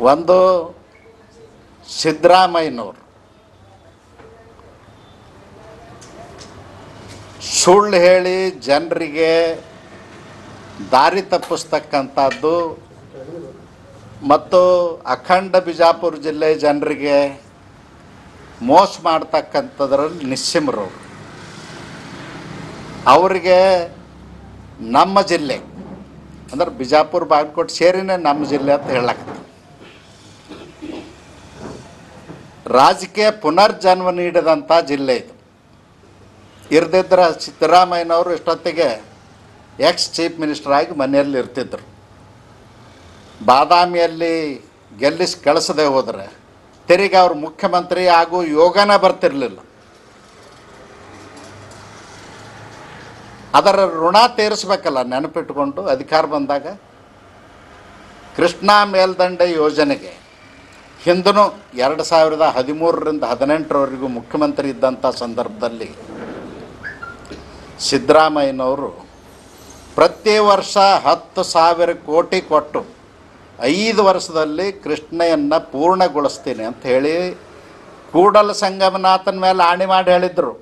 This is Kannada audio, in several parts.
ಒಂದು ಸಿದ್ದರಾಮಯ್ಯನವರು ಸುಳ್ಳು ಹೇಳಿ ಜನರಿಗೆ ದಾರಿ ತಪ್ಪಿಸ್ತಕ್ಕಂಥದ್ದು ಮತ್ತು ಅಖಂಡ ಬಿಜಾಪುರ ಜಿಲ್ಲೆ ಜನರಿಗೆ ಮೋಸ ಮಾಡ್ತಕ್ಕಂಥದ್ರಲ್ಲಿ ನಿಸ್ಸಿಮರು ಅವರಿಗೆ ನಮ್ಮ ಜಿಲ್ಲೆ ಅಂದ್ರೆ ಬಿಜಾಪುರ ಬಾಗಲಕೋಟೆ ಸೇರಿನೇ ನಮ್ಮ ಜಿಲ್ಲೆ ಅಂತ ಹೇಳಕತ್ತಾರೆ ರಾಜಕೀಯ ಪುನರ್ಜನ್ಮ ನೀಡಿದಂಥ ಜಿಲ್ಲೆ ಇದು ಇರ್ದಿದ್ರೆ ಸಿದ್ದರಾಮಯ್ಯನವರು ಇಷ್ಟೊತ್ತಿಗೆ ಎಕ್ಸ್ ಚೀಫ್ ಮಿನಿಸ್ಟರ್ ಆಗಿ ಮನೆಯಲ್ಲಿ ಇರ್ತಿದ್ರು ಬಾದಾಮಿಯಲ್ಲಿ ಗೆಲ್ಲಿಸಿ ಕಳಿಸದೆ ಹೋದರೆ ತಿರುಗಿ ಅವ್ರು ಮುಖ್ಯಮಂತ್ರಿ ಹಾಗೂ ಯೋಗನ ಬರ್ತಿರಲಿಲ್ಲ ಅದರ ಋಣ ತೀರಿಸ್ಬೇಕಲ್ಲ ನೆನಪಿಟ್ಕೊಂಡು ಅಧಿಕಾರ ಬಂದಾಗ ಕೃಷ್ಣಾ ಮೇಲ್ದಂಡೆ ಯೋಜನೆಗೆ ಹಿಂದೂ ಎರಡು ಸಾವಿರದ ಹದಿಮೂರರಿಂದ ಹದಿನೆಂಟರವರೆಗೂ ಮುಖ್ಯಮಂತ್ರಿ ಇದ್ದಂಥ ಸಂದರ್ಭದಲ್ಲಿ ಸಿದ್ದರಾಮಯ್ಯನವರು ಪ್ರತಿ ವರ್ಷ ಹತ್ತು ಸಾವಿರ ಕೋಟಿ ಕೊಟ್ಟು ಐದು ವರ್ಷದಲ್ಲಿ ಕೃಷ್ಣೆಯನ್ನು ಪೂರ್ಣಗೊಳಿಸ್ತೀನಿ ಅಂತ ಹೇಳಿ ಕೂಡಲ ಸಂಗಮನಾಥನ ಮೇಲೆ ಆಣಿ ಮಾಡಿ ಹೇಳಿದರು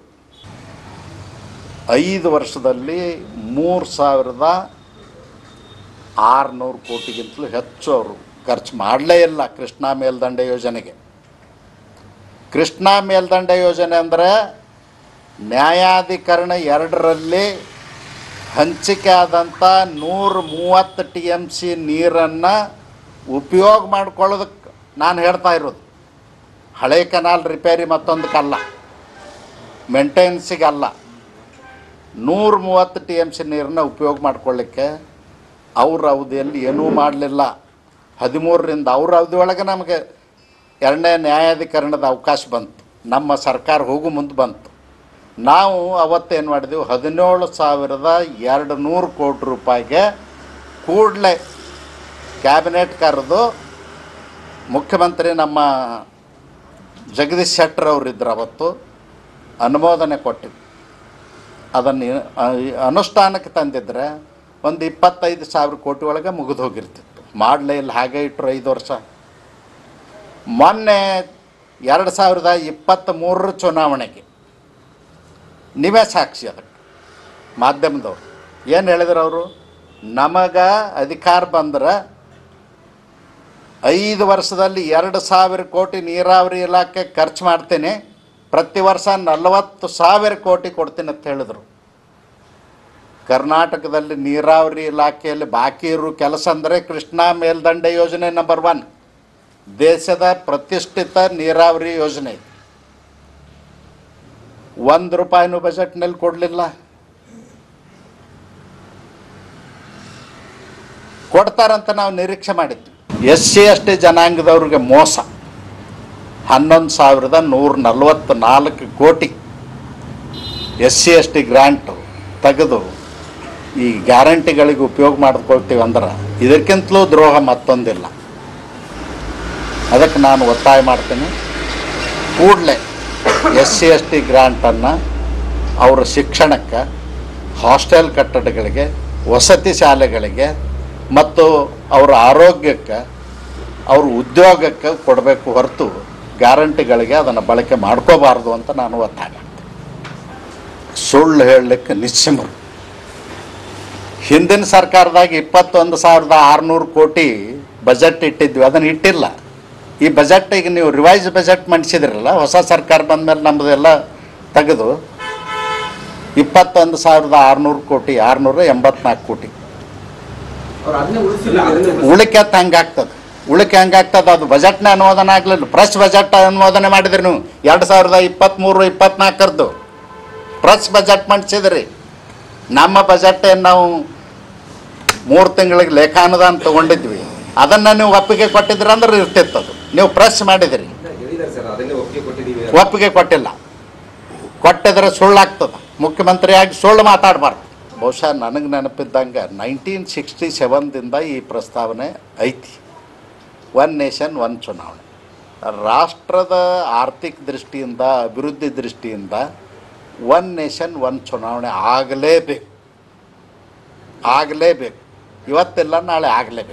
ಐದು ವರ್ಷದಲ್ಲಿ ಮೂರು ಸಾವಿರದ ಆರುನೂರು ಕೋಟಿಗಿಂತಲೂ ಹೆಚ್ಚು ಅವರು ಖರ್ಚು ಮಾಡಲೇ ಇಲ್ಲ ಕೃಷ್ಣಾ ಮೇಲ್ದಂಡೆ ಯೋಜನೆಗೆ ಕೃಷ್ಣಾ ಮೇಲ್ದಂಡೆ ಯೋಜನೆ ಅಂದರೆ ನ್ಯಾಯಾಧಿಕರಣ ಎರಡರಲ್ಲಿ ಹಂಚಿಕೆ ಆದಂಥ ನೂರ ಮೂವತ್ತು ಟಿ ಎಮ್ ಸಿ ನೀರನ್ನು ಉಪಯೋಗ ಮಾಡ್ಕೊಳ್ಳೋದಕ್ಕೆ ನಾನು ಹೇಳ್ತಾ ಇರೋದು ಹಳೆ ಕೆನಾಲ್ ರಿಪೇರಿ ಮತ್ತೊಂದಕ್ಕಲ್ಲ ಮೇಂಟೆನೆನ್ಸಿಗಲ್ಲ ನೂರ ಮೂವತ್ತು ಟಿ ಎಮ್ ಸಿ ನೀರನ್ನ ಉಪಯೋಗ ಮಾಡ್ಕೊಳ್ಳಿಕ್ಕೆ ಅವ್ರ ಅವಧಿಯಲ್ಲಿ ಏನೂ ಮಾಡಲಿಲ್ಲ ಹದಿಮೂರರಿಂದ ಅವ್ರ ಅವಧಿ ಒಳಗೆ ನಮಗೆ ಎರಡನೇ ನ್ಯಾಯಾಧಿಕರಣದ ಅವಕಾಶ ಬಂತು ನಮ್ಮ ಸರ್ಕಾರ ಹೋಗು ಮುಂದೆ ಬಂತು ನಾವು ಅವತ್ತೇನು ಮಾಡಿದೆವು ಹದಿನೇಳು ಸಾವಿರದ ಎರಡು ನೂರು ಕೋಟಿ ರೂಪಾಯಿಗೆ ಕೂಡಲೇ ಕ್ಯಾಬಿನೆಟ್ ಕರೆದು ಮುಖ್ಯಮಂತ್ರಿ ನಮ್ಮ ಜಗದೀಶ್ ಶೆಟ್ಟರ್ ಅವರಿದ್ದರು ಅವತ್ತು ಅನುಮೋದನೆ ಕೊಟ್ಟಿದ್ದು ಅದನ್ನು ಅ- ಅನುಷ್ಠಾನಕ್ಕೆ ತಂದಿದ್ರೆ ಒಂದು ಇಪ್ಪತ್ತೈದು ಸಾವಿರ ಕೋಟಿ ಒಳಗೆ ಮುಗಿದು ಹೋಗಿರ್ತಿತ್ತು ಮಾಡಲೇ ಇಲ್ಲ ಹಾಗೆ ಇಟ್ಟರು ಐದು ವರ್ಷ ಮೊನ್ನೆ ಎರಡು ಸಾವಿರದ ಇಪ್ಪತ್ತ್ ಮೂರರ ಚುನಾವಣೆಗೆ ನೀವೇ ಸಾಕ್ಷಿ ಅದಕ್ಕೆ ಮಾಧ್ಯಮದವ್ರು ಏನು ಹೇಳಿದ್ರು ಅವರು ನಮಗೆ ಅಧಿಕಾರ ಬಂದ್ರೆ ಐದು ವರ್ಷದಲ್ಲಿ ಎರಡು ಸಾವಿರ ಕೋಟಿ ನೀರಾವರಿ ಇಲಾಖೆ ಖರ್ಚು ಮಾಡ್ತೀನಿ ಪ್ರತಿ ವರ್ಷ ನಲವತ್ತು ಸಾವಿರ ಕೋಟಿ ಕೊಡ್ತೀನಿ ಅಂತ ಹೇಳಿದರು ಕರ್ನಾಟಕದಲ್ಲಿ ನೀರಾವರಿ ಇಲಾಖೆಯಲ್ಲಿ ಬಾಕಿ ಇರೋ ಕೆಲಸ ಅಂದರೆ ಕೃಷ್ಣಾ ಮೇಲ್ದಂಡೆ ಯೋಜನೆ ನಂಬರ್ ಒನ್ ದೇಶದ ಪ್ರತಿಷ್ಠಿತ ನೀರಾವರಿ ಯೋಜನೆ ಇದು. ಒಂದು ರೂಪಾಯಿನೂ ಬಜೆಟ್ನಲ್ಲಿ ಕೊಡಲಿಲ್ಲ ಕೊಡ್ತಾರಂತ ನಾವು ನಿರೀಕ್ಷೆ ಮಾಡಿದ್ವಿ ಎಸ್ ಸಿ ಎಸ್ ಟಿ ಜನಾಂಗದವ್ರಿಗೆ ಮೋಸ ಹನ್ನೊಂದು ಸಾವಿರದ ನೂರ ನಲವತ್ತು ನಾಲ್ಕು ಕೋಟಿ S C S T grant ತೆಗೆದು ಈ ಗ್ಯಾರಂಟಿಗಳಿಗೆ ಉಪಯೋಗ ಮಾಡ್ಕೊಳ್ತೀವಿ ಅಂದ್ರೆ ಇದಕ್ಕಿಂತಲೂ ದ್ರೋಹ ಮತ್ತೊಂದಿಲ್ಲ ಅದಕ್ಕೆ ನಾನು ಒತ್ತಾಯ ಮಾಡ್ತೀನಿ ಕೂಡಲೇ ಎಸ್ ಸಿ ಎಸ್ ಟಿ ಗ್ರ್ಯಾಂಟನ್ನು ಅವರ ಶಿಕ್ಷಣಕ್ಕೆ ಹಾಸ್ಟೆಲ್ ಕಟ್ಟಡಗಳಿಗೆ ವಸತಿ ಶಾಲೆಗಳಿಗೆ ಮತ್ತು ಅವರ ಆರೋಗ್ಯಕ್ಕೆ ಅವ್ರ ಉದ್ಯೋಗಕ್ಕೆ ಕೊಡಬೇಕು ಹೊರತು ಗ್ಯಾರಂಟಿಗಳಿಗೆ ಅದನ್ನು ಬಳಕೆ ಮಾಡ್ಕೋಬಾರ್ದು ಅಂತ ನಾನು ಒತ್ತಾಯ ಮಾಡ್ತೀನಿ ಸುಳ್ಳು ಹೇಳಲಿಕ್ಕೆ ನಿಶ್ಚಿಮರು ಹಿಂದಿನ ಸರ್ಕಾರದಾಗ ಇಪ್ಪತ್ತೊಂದು ಸಾವಿರದ ಆರುನೂರು ಕೋಟಿ ಬಜೆಟ್ ಇಟ್ಟಿದ್ವಿ ಅದನ್ನು ಇಟ್ಟಿಲ್ಲ ಈ ಬಜೆಟ್ ಈಗ ನೀವು ರಿವೈಸ್ ಬಜೆಟ್ ಮಂಡಿಸಿದ್ರಲ್ಲ ಹೊಸ ಸರ್ಕಾರ ಬಂದಮೇಲೆ ನಮ್ಮದೆಲ್ಲ ತೆಗೆದು ಇಪ್ಪತ್ತೊಂದು ಸಾವಿರದ ಆರುನೂರು ಕೋಟಿ ಆರುನೂರ ಎಂಬತ್ನಾಲ್ಕು ಕೋಟಿ ಅವ್ರು ಅದನ್ನೇ ಉಳಿಸಿಲ್ಲ ಉಳಿಕೆ ಅಂತ ಹಂಗಾಗ್ತದೆ ಉಳಿಕೆ ಹಂಗಾಗ್ತದೆ ಅದು ಬಜೆಟ್ನ ಅನುಮೋದನೆ ಆಗಲಿಲ್ಲ ಫ್ರೆಶ್ ಬಜೆಟ್ ಅನುಮೋದನೆ ಮಾಡಿದ್ರಿ ನೀವು ಎರಡು ಸಾವಿರದ ಇಪ್ಪತ್ತ್ಮೂರು ಇಪ್ಪತ್ನಾಲ್ಕರದ್ದು ಫ್ರೆಶ್ ಬಜೆಟ್ ಮಂಡಿಸಿದ್ರಿ ನಮ್ಮ ಬಜೆಟ್ ಏನು ನಾವು ಮೂರು ತಿಂಗಳಿಗೆ ಲೇಖಾನುದಾನ ತೊಗೊಂಡಿದ್ವಿ ಅದನ್ನು ನೀವು ಒಪ್ಪಿಗೆ ಕೊಟ್ಟಿದ್ರಿ ಅಂದ್ರೆ ಇರ್ತಿತ್ತು ಅದು ನೀವು ಫ್ರೆಶ್ ಮಾಡಿದಿರಿ ಹೇಳಿದ್ದಾರೆ ಸರ್ ಅದನ್ನೇ ಒಪ್ಪಿಗೆ ಕೊಟ್ಟಿದ್ದೀವಿ ಒಪ್ಪಿಗೆ ಕೊಟ್ಟಿಲ್ಲ ಕೊಟ್ಟಿದ್ರೆ ಸುಳ್ಳಾಗ್ತದೆ ಮುಖ್ಯಮಂತ್ರಿಯಾಗಿ ಸುಳ್ಳು ಮಾತಾಡಬಾರ್ದು ಬಹುಶಃ ನನಗೆ ನೆನಪಿದ್ದಂಗೆ ನೈನ್ಟೀನ್ ಸಿಕ್ಸ್ಟಿ ಸೆವೆನ್ದಿಂದ ಈ ಪ್ರಸ್ತಾವನೆ ಐತಿ ಒನ್ ನೇಷನ್ ಒನ್ ಚುನಾವಣೆ ರಾಷ್ಟ್ರದ ಆರ್ಥಿಕ ದೃಷ್ಟಿಯಿಂದ ಅಭಿವೃದ್ಧಿ ದೃಷ್ಟಿಯಿಂದ ಒನ್ ನೇಷನ್ ಒನ್ ಚುನಾವಣೆ ಆಗಲೇಬೇಕು ಆಗಲೇಬೇಕು ಇವತ್ತಿಲ್ಲ ನಾಳೆ ಆಗಲೇಬೇಕು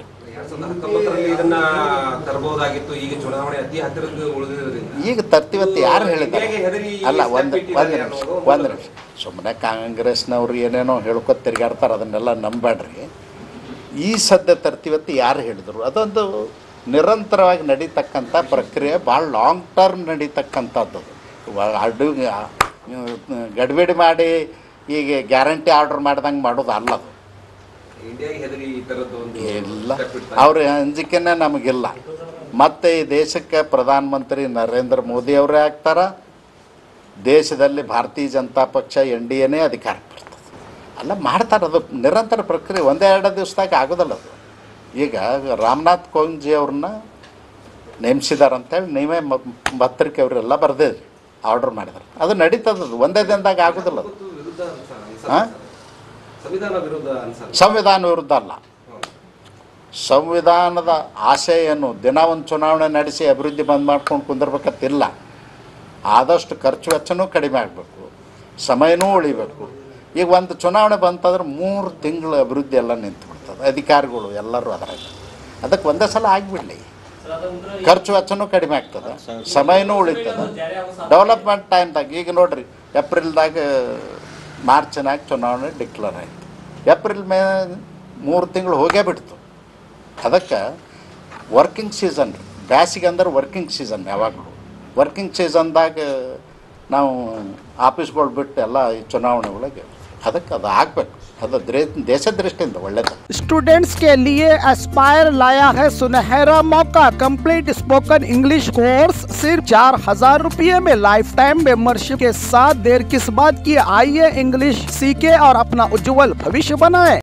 ಎರಡ್ ಸಾವಿರದ ಹತ್ತೊಂಬತ್ತರಲ್ಲಿ ಇದನ್ನ ತರಬಹುದಾಗಿತ್ತು ಈಗ ಚುನಾವಣೆ ಅತಿ ಹತ್ತಿರಕ್ಕೆ ಉಳಿದಿದ್ರಿಂದ ಈಗ ತರ್ತಿವತ್ತು ಯಾರು ಹೇಳಿದ್ದಾರೆ ಹೀಗಾಗಿ ಹೆದರಿ ಈ ಅಲ್ಲ step ಒಂದು ಇಟ್ಟಿದ್ದಾರೆ ಒಂದು ನಿಮಿಷ ಅನ್ನೋದು ಒಂದು ನಿಮಿಷ ಸುಮ್ಮನೆ ಕಾಂಗ್ರೆಸ್ನವ್ರು ಏನೇನೋ ಹೇಳ್ಕೊತ ತಿರ್ಗಾಡ್ತಾರೆ ಅದನ್ನೆಲ್ಲ ನಂಬೇಡ್ರಿ ಈ ಸದ್ಯ ತರ್ತಿವತ್ತು ಯಾರು ಹೇಳಿದರು ಅದೊಂದು ನಿರಂತರವಾಗಿ ನಡೀತಕ್ಕಂಥ ಪ್ರಕ್ರಿಯೆ ಭಾಳ ಲಾಂಗ್ ಟರ್ಮ್ ನಡೀತಕ್ಕಂಥದ್ದು ವ- ಅಡು ಗಡಿಬಿಡಿ ಮಾಡಿ ಈಗ ಗ್ಯಾರಂಟಿ ಆರ್ಡರ್ ಮಾಡ್ದಂಗೆ ಮಾಡೋದು ಅಲ್ಲ ಅದು ಇಂಡಿಯಾಗೆ ಹೆದರಿ ಈ ತರದ್ದು ಒಂದು ಇಲ್ಲ step ಇಡ್ತಾರೆ. ಅವ್ರ ಅಂಜಿಕೆನೇ ನಮಗಿಲ್ಲ ಮತ್ತೆ ಈ ದೇಶಕ್ಕೆ ಪ್ರಧಾನಮಂತ್ರಿ ನರೇಂದ್ರ ಮೋದಿ ಅವರೇ ಆಗ್ತಾರ ದೇಶದಲ್ಲಿ ಭಾರತೀಯ ಜನತಾ ಪಕ್ಷ ಎನ್ ಡಿ ಎನೇ ಅಧಿಕಾರಕ್ಕೆ ಬರ್ತದೆ ಅಲ್ಲ ಮಾಡ್ತಾರೆ ಅದು ನಿರಂತರ ಪ್ರಕ್ರಿಯೆ ಒಂದೇ ಎರಡು ದಿವಸದಾಗ ಆಗೋದಲ್ಲ ಅದು ಈಗ ರಾಮನಾಥ್ ಕೋವಿಂದ್ ಜಿ ಅವ್ರನ್ನ ನೇಮಿಸಿದಾರೆ ಅಂತೇಳಿ ನೀವೇ ಮ- ಪತ್ರಿಕೆ ಅವರೆಲ್ಲ ಬರ್ದಿದ್ರಿ ಆರ್ಡರ್ ಮಾಡಿದಾರೆ ಅದು ನಡೀತದ ಅದು ಒಂದೇ ದಿನದಾಗ ಆಗೋದಿಲ್ಲ ಅದು ಇವತ್ತು ವಿರುದ್ಧ ಅನ್ಸ- ಅನ್ಸಲ್ಲ ಹಾ? ಸರ್. ಸಂವಿಧಾನ ವಿರುದ್ಧ ಅನ್ಸಲ್ಲ ಸಂವಿಧಾನ ವಿರುದ್ಧ ಅಲ್ಲ ಹೌದು. ಸಂವಿಧಾನದ ಆಶಯ ಏನು ದಿನ ಒಂದು ಚುನಾವಣೆ ನಡೆಸಿ ಅಭಿವೃದ್ಧಿ ಬಂದ್ ಮಾಡ್ಕೊಂಡು ಕುಂದಿರ್ಬೇಕಂತಿಲ್ಲ ಆದಷ್ಟು ಖರ್ಚು ವೆಚ್ಚನೂ ಕಡಿಮೆ ಆಗಬೇಕು ಸಮಯನೂ ಉಳಿಬೇಕು ಈಗ ಒಂದು ಚುನಾವಣೆ ಬಂತಂದ್ರೆ ಮೂರು ತಿಂಗಳು ಅಭಿವೃದ್ಧಿ ಎಲ್ಲ ನಿಂತು ಬಿಡ್ತದೆ ಅಧಿಕಾರಿಗಳು ಎಲ್ಲರೂ ಅದರಾಗ ಅದಕ್ಕೆ ಒಂದೇ ಸಲ ಆಗಿಬಿಡಲಿ ಖರ್ಚು ವೆಚ್ಚನೂ ಕಡಿಮೆ ಆಗ್ತದೆ ಸಮಯನೂ ಉಳಿತದೆ ಡೆವಲಪ್ಮೆಂಟ್ ಟೈಮ್ದಾಗ ಈಗ ನೋಡ್ರಿ ಏಪ್ರಿಲ್ದಾಗ ಮಾರ್ಚ್ನಾಗ ಚುನಾವಣೆ ಡಿಕ್ಲೇರ್ ಆಯಿತು ಏಪ್ರಿಲ್ ಮೇ ಮೂರು ತಿಂಗಳು ಹೋಗೇ ಬಿಡ್ತು ಅದಕ್ಕೆ ವರ್ಕಿಂಗ್ ಸೀಸನ್ ರೀ ಬ್ಯಾಸಿಗೆ ಅಂದ್ರೆ ವರ್ಕಿಂಗ್ ಸೀಸನ್ ಯಾವಾಗಲೂ ವರ್ಕಿಂಗ್ ಸೀಸನ್ದಾಗ ನಾವು ಆಫೀಸ್ಗಳು ಬಿಟ್ಟು ಎಲ್ಲ ಈ ಚುನಾವಣೆ ಒಳಗೆ ಅದಕ್ಕೆ ಅದು ಆಗಬೇಕು ಅದು ದ್ರೇ ದೇಶ ದೃಷ್ಟಿಯಿಂದ ಒಳ್ಳೇದು स्टूडेंट्स के लिए एस्पायर लाया है सुनहरा मौका कंप्लीट स्पोकन इंग्लिश कोर्स सिर्फ चार हजार रूपए में लाइफ टाइम मेंबरशिप के साथ देर किस बात की आइए इंग्लिश सीखे और अपना उज्जवल भविष्य बनाएं